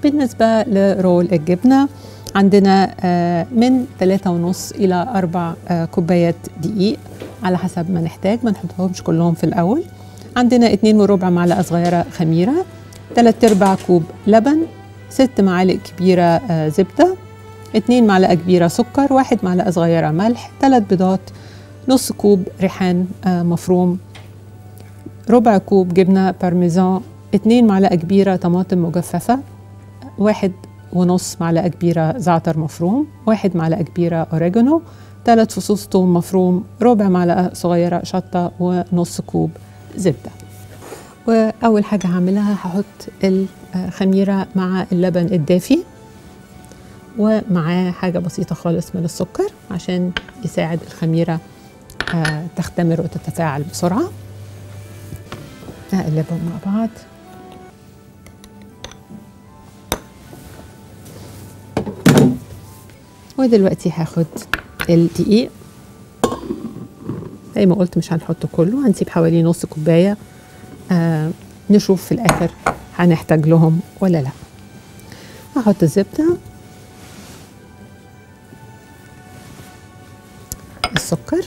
بالنسبة لرول الجبنة عندنا آه، من 3.5 إلى 4 آه، كوبايات دقيق على حسب ما نحتاج ما نحطهمش كلهم في الأول عندنا 2 وربع معلقة صغيرة خميرة 3 أرباع كوب لبن 6 معالق كبيرة آه، زبدة 2 معلقة كبيرة سكر 1 معلقة صغيرة ملح 3 بيضات نص كوب ريحان آه، مفروم ربع كوب جبنة بارميزان 2 معلقة كبيرة طماطم مجففة واحد ونص معلقة كبيرة زعتر مفروم واحد معلقة كبيرة أوريجانو ثلاث فصوص ثوم مفروم ربع معلقة صغيرة شطة ونص كوب زبدة وأول حاجة هعملها هحط الخميرة مع اللبن الدافي ومعاه حاجة بسيطة خالص من السكر عشان يساعد الخميرة آه، تختمر وتتفاعل بسرعة أقلبهم مع بعض ودلوقتي هاخد الدقيق زي ما قلت مش هنحطه كله هنسيب حوالي نص كوباية آه نشوف في الآخر هنحتاج لهم ولا لا هحط الزبدة السكر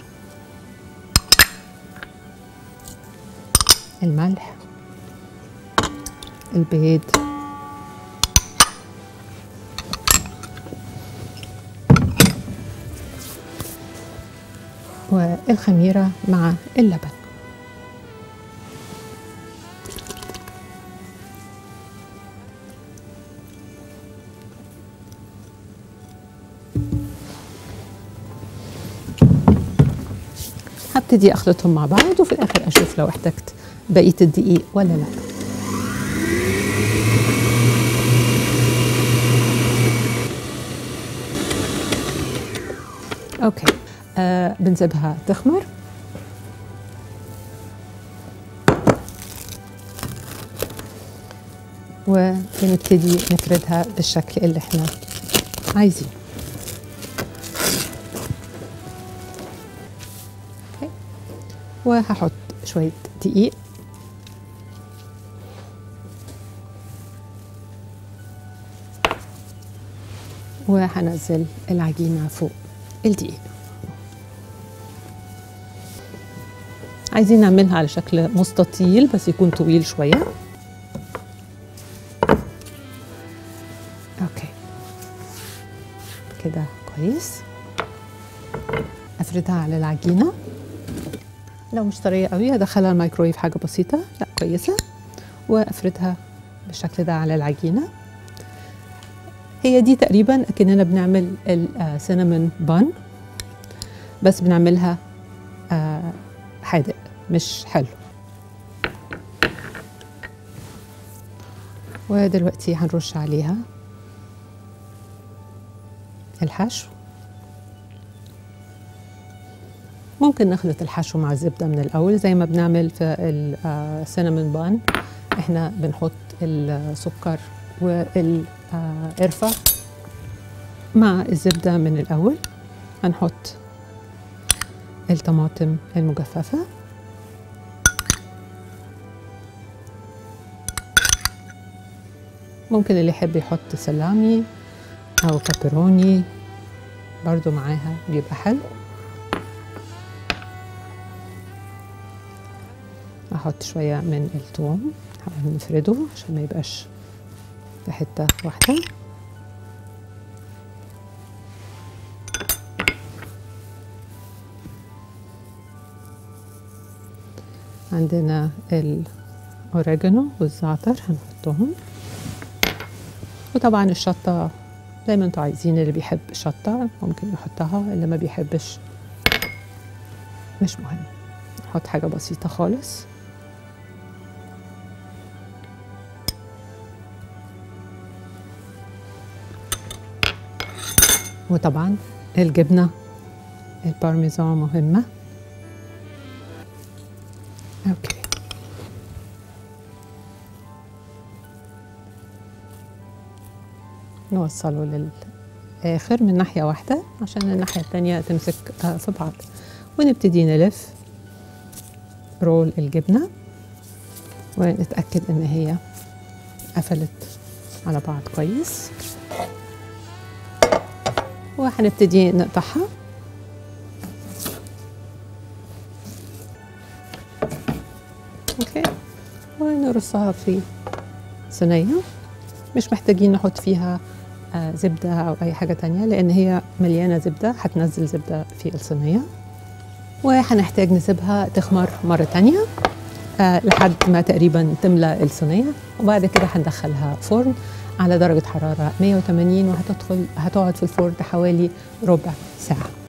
الملح البيض والخميرة مع اللبن هبتدي اخلطهم مع بعض وفي الاخر اشوف لو احتجت بقيه الدقيق ولا لا اوكي آه بنسيبها تخمر وبنبتدي نفردها بالشكل اللي احنا عايزينه أوكي. وهحط شوية دقيق وهنزل العجينة فوق الدقيق عايزين نعملها على شكل مستطيل بس يكون طويل شوية اوكي كده كويس افردها على العجينة لو مش طرية قوي ادخلها الميكرويف حاجة بسيطة لا كويسة وافردها بالشكل ده على العجينة هي دي تقريبا اكننا بنعمل السينامون بان بس بنعملها آه، حادق مش حلو ودلوقتي هنرش عليها الحشو ممكن نخلط الحشو مع الزبدة من الأول زي ما بنعمل في السينامون بان احنا بنحط السكر والقرفة مع الزبدة من الأول هنحط الطماطم المجففة ممكن اللي يحب يحط سلامي أو بابروني برضو معاها بيبقى حلو أحط شوية من الثوم نحاول نفرده عشان ما يبقاش في حتة واحدة عندنا الأوريجانو والزعتر هنحطهم وطبعا الشطة زي ما انتوا عايزين اللي بيحب الشطة ممكن يحطها اللي ما بيحبش مش مهم نحط حاجة بسيطة خالص وطبعا الجبنة البارميزان مهمة اوكي نوصله للآخر من ناحية واحدة عشان الناحية التانية تمسك آه، في بعض ونبتدي نلف رول الجبنة ونتأكد إن هي قفلت على بعض كويس وهنبتدي نقطعها اوكي ونرصها في صينية مش محتاجين نحط فيها آه زبدة أو أي حاجة تانية لأن هي مليانة زبدة هتنزل زبدة في الصينية وهنحتاج نسيبها تخمر مرة تانية آه لحد ما تقريبا تملى الصينية وبعد كده هندخلها فرن على درجة حرارة 180 وهتدخل هتقعد في الفرن حوالي ربع ساعة